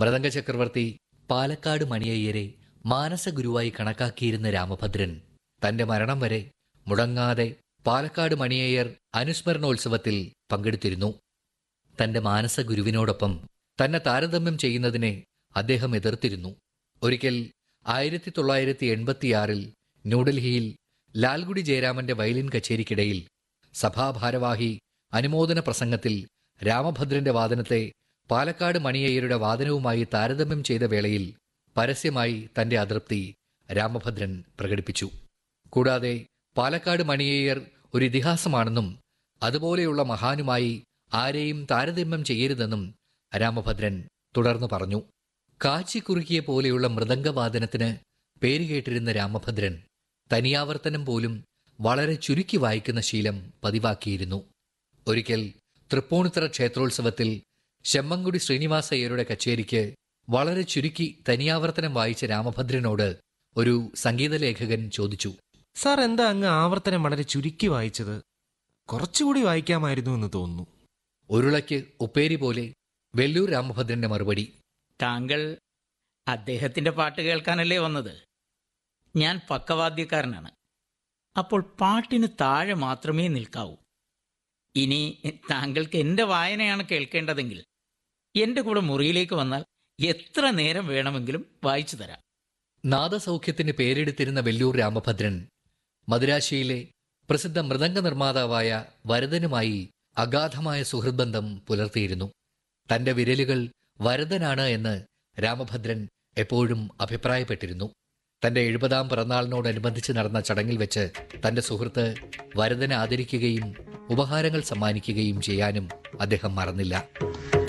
മൃദംഗ ചക്രവർത്തി പാലക്കാട് മണിയയ്യരെ മാനസഗുരുവായി കണക്കാക്കിയിരുന്ന രാമഭദ്രൻ തന്റെ മരണം വരെ മുടങ്ങാതെ പാലക്കാട് മണിയയ്യർ അനുസ്മരണോത്സവത്തിൽ പങ്കെടുത്തിരുന്നു തന്റെ മാനസഗുരുവിനോടൊപ്പം തന്നെ താരതമ്യം ചെയ്യുന്നതിനെ അദ്ദേഹം എതിർത്തിരുന്നു ഒരിക്കൽ ആയിരത്തി തൊള്ളായിരത്തി എൺപത്തിയാറിൽ ന്യൂഡൽഹിയിൽ ലാൽഗുഡി ജയരാമന്റെ വയലിൻ കച്ചേരിക്കിടയിൽ സഭാഭാരവാഹി അനുമോദന പ്രസംഗത്തിൽ രാമഭദ്രന്റെ വാദനത്തെ പാലക്കാട് മണിയയ്യരുടെ വാദനവുമായി താരതമ്യം ചെയ്ത വേളയിൽ പരസ്യമായി തന്റെ അതൃപ്തി രാമഭദ്രൻ പ്രകടിപ്പിച്ചു കൂടാതെ പാലക്കാട് മണിയയ്യർ ഒരു ഇതിഹാസമാണെന്നും അതുപോലെയുള്ള മഹാനുമായി ആരെയും താരതമ്യം ചെയ്യരുതെന്നും രാമഭദ്രൻ തുടർന്ന് പറഞ്ഞു കാച്ചിക്കുറുക്കിയ പോലെയുള്ള മൃദംഗവാദനത്തിന് പേരുകേട്ടിരുന്ന രാമഭദ്രൻ തനിയാവർത്തനം പോലും വളരെ ചുരുക്കി വായിക്കുന്ന ശീലം പതിവാക്കിയിരുന്നു ഒരിക്കൽ തൃപ്പൂണിത്തറ ക്ഷേത്രോത്സവത്തിൽ ശമ്മങ്കുടി ശ്രീനിവാസയ്യരുടെ കച്ചേരിക്ക് വളരെ ചുരുക്കി തനിയാവർത്തനം വായിച്ച രാമഭദ്രനോട് ഒരു സംഗീത ലേഖകൻ ചോദിച്ചു സാർ എന്താ അങ്ങ് ആവർത്തനം വളരെ ചുരുക്കി വായിച്ചത് കുറച്ചുകൂടി വായിക്കാമായിരുന്നു എന്ന് തോന്നുന്നു ഉരുളയ്ക്ക് ഉപ്പേരി പോലെ വെല്ലൂർ രാമഭദ്രന്റെ മറുപടി താങ്കൾ അദ്ദേഹത്തിന്റെ പാട്ട് കേൾക്കാനല്ലേ വന്നത് ഞാൻ പക്കവാദ്യക്കാരനാണ് അപ്പോൾ പാട്ടിന് താഴെ മാത്രമേ നിൽക്കാവൂ ഇനി താങ്കൾക്ക് എൻ്റെ വായനയാണ് കേൾക്കേണ്ടതെങ്കിൽ എൻ്റെ കൂടെ മുറിയിലേക്ക് വന്നാൽ എത്ര നേരം വേണമെങ്കിലും വായിച്ചു തരാം നാദസൗഖ്യത്തിന് പേരെടുത്തിരുന്ന വെല്ലൂർ രാമഭദ്രൻ മദുരാശിയിലെ പ്രസിദ്ധ മൃദംഗ നിർമ്മാതാവായ വരദനുമായി അഗാധമായ സുഹൃദ്ബന്ധം പുലർത്തിയിരുന്നു തന്റെ വിരലുകൾ വരദനാണ് എന്ന് രാമഭദ്രൻ എപ്പോഴും അഭിപ്രായപ്പെട്ടിരുന്നു തന്റെ എഴുപതാം പിറന്നാളിനോടനുബന്ധിച്ച് നടന്ന ചടങ്ങിൽ വെച്ച് തന്റെ സുഹൃത്ത് വരദനെ ആദരിക്കുകയും ഉപഹാരങ്ങൾ സമ്മാനിക്കുകയും ചെയ്യാനും അദ്ദേഹം മറന്നില്ല